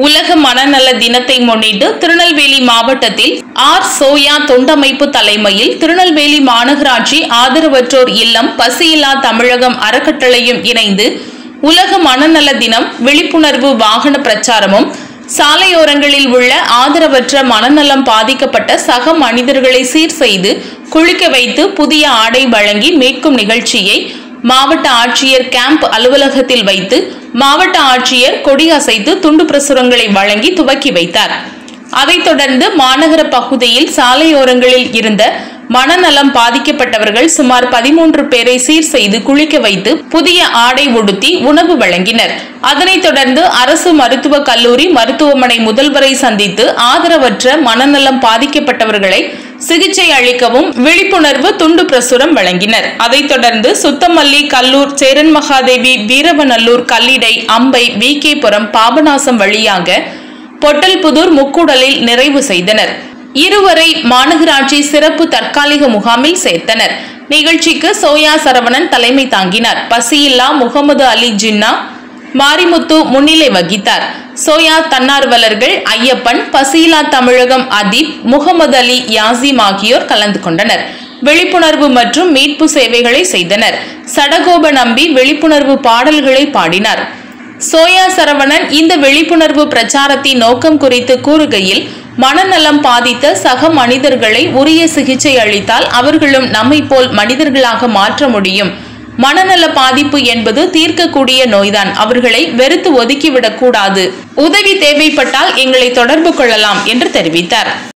உலக மனநல தினத்தை முன்னிட்டு திருநெல்வேலி மாவட்டத்தில் ஆர் சோயா தொண்டமைப்பு தலைமையில் திருநெல்வேலி மாநகராட்சி ஆதரவற்றோர் இல்லம் பசியில்லா தமிழகம் அறக்கட்டளையும் இணைந்து உலக மனநல தினம் விழிப்புணர்வு வாகன பிரச்சாரமும் சாலையோரங்களில் உள்ள ஆதரவற்ற மனநலம் பாதிக்கப்பட்ட சக மனிதர்களை சீர் செய்து குளிக்க வைத்து புதிய ஆடை வழங்கி மீட்கும் நிகழ்ச்சியை மாவட்ட ஆட்சியர் கேம்ப் அலுவலகத்தில் வைத்து மாவட்ட ஆட்சியர் கொடி அசைத்து துண்டு பிரசுரங்களை வழங்கி துவக்கி வைத்தார் அதைத் தொடர்ந்து மாநகர பகுதியில் சாலையோரங்களில் இருந்த மனநலம் பாதிக்கப்பட்டவர்கள் சுமார் பதிமூன்று பேரை சீர் செய்து குளிக்க வைத்து புதிய ஆடை உடுத்தி உணவு வழங்கினர் அதனைத் தொடர்ந்து அரசு மருத்துவக் கல்லூரி மருத்துவமனை முதல்வரை சந்தித்து ஆதரவற்ற மனநலம் பாதிக்கப்பட்டவர்களை சிகிச்சை அளிக்கவும் விழிப்புணர்வு துண்டு பிரசுரம் வழங்கினர் அதைத் தொடர்ந்து சுத்தமல்லி கல்லூர் சேரன் மகாதேவி வீரவநல்லூர் கல்லிடை அம்பை வி பாபநாசம் வழியாக பொட்டல்புதூர் முக்கூடலில் நிறைவு செய்தனர் இருவரை மாநகராட்சி சிறப்பு தற்காலிக முகாமில் சேர்த்தனர் நிகழ்ச்சிக்கு சோயா சரவணன் தலைமை தாங்கினார் பசியில்லா முகமது அலி ஜின்னா மாரிமுத்து முன்னிலை வகித்தார் சோயா தன்னார்வலர்கள் ஐயப்பன் பசீலா தமிழகம் அதீப் முகமது அலி யாசிம் ஆகியோர் கலந்து கொண்டனர் விழிப்புணர்வு மற்றும் மீட்பு சேவைகளை செய்தனர் சடகோப நம்பி விழிப்புணர்வு பாடல்களை பாடினார் சோயா சரவணன் இந்த விழிப்புணர்வு பிரச்சாரத்தின் நோக்கம் குறித்து கூறுகையில் மனநலம் பாதித்த சக மனிதர்களை உரிய சிகிச்சை அளித்தால் அவர்களும் நம்மை போல் மனிதர்களாக மாற்ற முடியும் மனநல பாதிப்பு என்பது தீர்க்கக்கூடிய நோய்தான் அவர்களை வெறுத்து ஒதுக்கிவிடக் கூடாது உதவி தேவைப்பட்டால் எங்களை தொடர்பு கொள்ளலாம் என்று தெரிவித்தார்